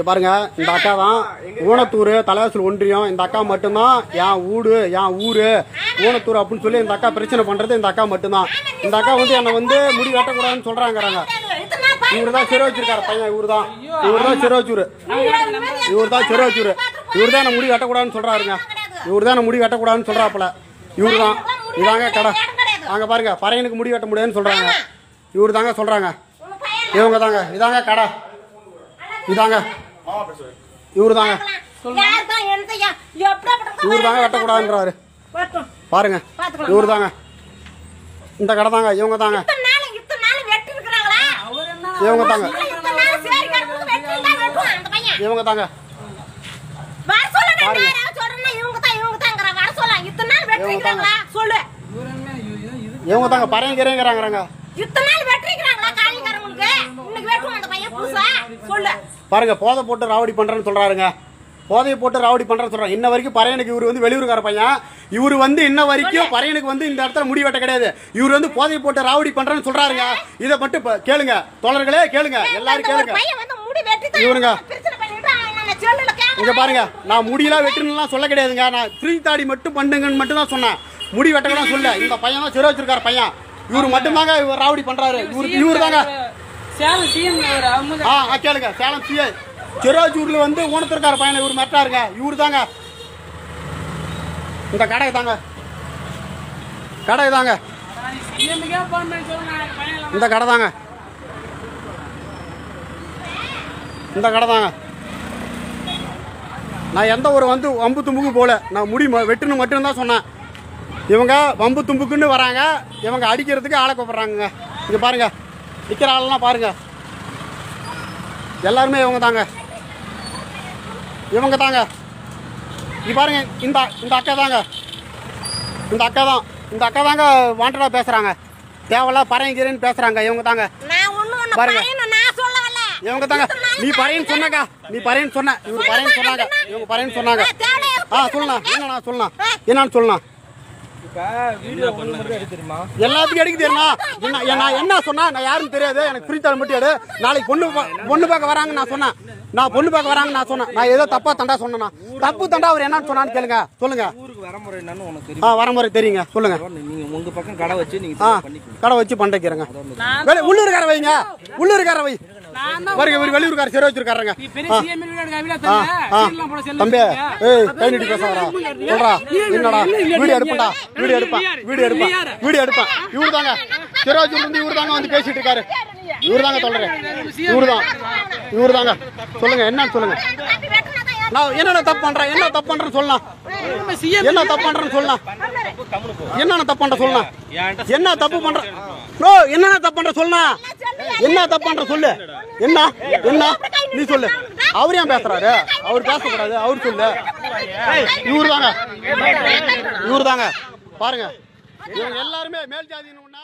இங்க பாருங்க இந்த அக்கா தான் ஊனத்தூர் தலைவாசல் ஒன்றியம் இந்த அக்கா மட்டும்தான் என் ஊடு என் ஊரு ஊனத்தூர் அப்படின்னு சொல்லி இந்த அக்கா பிரச்சனை பண்றது இந்த அக்கா மட்டும்தான் இந்த அக்கா வந்து என்னை வந்து முடி வெட்டக்கூடாதுன்னு சொல்றாங்கிறாங்க இவரு தான் சிறை வச்சிருக்காரு பையன் இவரு தான் இவரு தான் சிறை வச்சூர் இவர் தான் சிறை வச்சூர் இவர் தான் என்ன முடி வெட்டக்கூடாதுன்னு சொல்றாருங்க இவர் தான் என்ன முடி வெட்டக்கூடாதுன்னு சொல்றாப்புல இவரு தான் இதாங்க கடை அங்க பாருங்க பறையனுக்கு முடி வெட்ட முடியாதுன்னு சொல்றாங்க இவரு தாங்க சொல்றாங்க இவங்க தாங்க இதாங்க கடை இதாங்க இவரு தாங்க இவரு தாங்க வெட்டக்கூடாதுன்றாரு பாருங்க இவரு தாங்க இந்த கடை தாங்க இவங்க தாங்க இவங்க தாங்க இவங்க தாங்க சொல்லு இவங்க தாங்க பறையங்கிறேங்கிறாங்க இத்தனை நாள் வெட்டிருக்கிறாங்களா காலிங்காரங்களுக்கு இன்னைக்கு வெட்டுவான் அந்த பையன் புதுசா சொல்லு பாருங்க போதை போட்டு ராவடி பண்றேன்னு சொல்றாருங்க போதையை போட்டு ராவடி பண்றேன்னு சொல்றாங்க இன்ன வரைக்கும் பறையனுக்கு இவர் வந்து வெளியூர்கார பையன் இவர் வந்து இன்ன வரைக்கும் பறையனுக்கு வந்து இந்த இடத்துல முடி வெட்ட கிடையாது இவர் வந்து போதையை போட்டு ராவடி பண்றேன்னு சொல்றாருங்க இதை மட்டும் இப்ப கேளுங்க தோழர்களே கேளுங்க எல்லாரும் அந்த ஒரு கேளுங்க பையன் வந்து முடி வெட்டி இவனுங்க. பிரச்சனை பண்ணிட்டு அவன் நான் செல்லுல கேமரா இங்க பாருங்க நான் முடியெல்லாம் வெட்டணும்லாம் சொல்ல கிடையாதுங்க நான் ஃப்ரீ தாடி மட்டும் பண்ணுங்கன்னு மட்டும் தான் சொன்னேன் முடி வெட்டலாம் சொல்ல இந்த பையன் தான் சிறை வச்சிருக்காரு பையன் இவர் மட்டும்தாங்க இவர் ராவடி பண்றாரு இவர் இவர் தாங்க சேலம் சிஎம் அவங்க ஆ ஆ, கேளுங்க சேலம் சிஐ சிராஜூர்ல வந்து ஊனத்திருக்கார பையனை இவர் மெட்டாருங்க இவரு தாங்க இந்த கடை தாங்க கடை தாங்க சிஎம்க்கே போன் பண்ணி சொல்லுங்க பையன் இல்லாம இந்த கடை தாங்க இந்த கடை தாங்க நான் எந்த ஒரு வந்து வம்பு தும்புக்கு போல நான் முடி ம- வெட்டுன்னு மட்டும்தான் சொன்னேன் இவங்க வம்பு தும்புக்குன்னு வராங்க இவங்க அடிக்கிறதுக்கு ஆளை கூப்பிட்றாங்க இங்க பாருங்க நிற்கிற ஆளெல்லாம் பாருங்க எல்லாருமே இவங்க தாங்க இவங்க தாங்க இங்க பாருங்க இந்த இந்த அக்கா தாங்க இந்த அக்கா தான் இந்த அக்கா தாங்க வாண்டடா பேசுறாங்க தேவையில்ல பறையங்கிறேன்னு பேசுறாங்க இவங்க தாங்க நான் ஒண்ணு ஒண்ணு பாருங்க. பையன் நான் சொல்லவல்ல இவங்க தாங்க நீ பறையன்னு சொன்னாக்கா நீ பறையன்னு சொன்ன இவர் பறையன்னு சொன்னாங்க இவங்க பறையன்னு சொன்னாங்க ஆ சொல்லலாம் என்னண்ணா சொல்லலாம் என்னன்னு சொல்லலாம் இப்ப வீடியோ ஒண்ணு மட்டும் எடுத்து தெரியுமா எல்லாத்துக்கும் எடுக்க தெரியுமா என்ன என்ன- நான் என்ன சொன்னா நான் யாருன்னு தெரியாது எனக்கு ஃப்ரீ மட்டும் எடு நாளைக்கு பொண்ணு பா- பொண்ணு பார்க்க வராங்க நான் சொன்னேன் நான் பொண்ணு பார்க்க வராங்க நான் சொன்னேன் நான் ஏதோ தப்பா தண்டா சொன்னேனா தப்பு தண்டா அவர் என்னன்னு சொன்னான்னு கேளுங்க சொல்லுங்க ஊருக்கு வரமுறை என்னன்னு உனக்கு ஆ தெரியும் வரமுறை தெரியுங்க சொல்லுங்க நீங்க உங்க பக்கம் கடை வச்சு நீங்க ஆ பண்ணிக்கோங்க கடை வச்சு பண்டைக்கிறேங்க வெளி- உள்ளூர்கார வைங்க உள்ளூர்கார வை நான் தான் பாருங்க இவர் வெளியூர்கார சிறை வச்சிருக்காருங்க நீ பெரிய சிஎம் வீடியோ ஆ ஆ தம்பி ஏய் கை நீட்டி பேசாதடா சொல்றா என்னடா வீடியோ எடுப்பா வீடியோ எடுப்பேன் வீடியோ எடுப்பேன் வீடியோ எடுப்பேன் இவரு தாங்க சிராஜூர்ல இருந்து இவரு தாங்க வந்து பேசிட்டு இருக்காரு இவரு தாங்க சொல்றேன் இவரு தான் இவரு தாங்க சொல்லுங்க என்னன்னு சொல்லுங்க தம்பி வெட்டினாதான் யார் நான் என்னென்ன தப்பு பண்றேன் என்ன தப்பு பண்றேன்னு சொல்லலாம் சிஎம் என்ன தப்பு பண்றேன்னு சொல்லலாம் என்னென்ன தப்பு பண்ற சொல்லலாம் என்ன தப்பு பண்ற நோ என்னென்ன தப்பு பண்ற சொல்லலாம் என்ன தப்பு பண்ற சொல்லு என்ன என்ன நீ சொல்லு அவர் ஏன் பேசுறாரு அவர் பேசக்கூடாது அவர் சொல்லு இவரு தாங்க இவரு தாங்க பாருங்க இவங்க எல்லாருமே மேல் ஜாதின்னு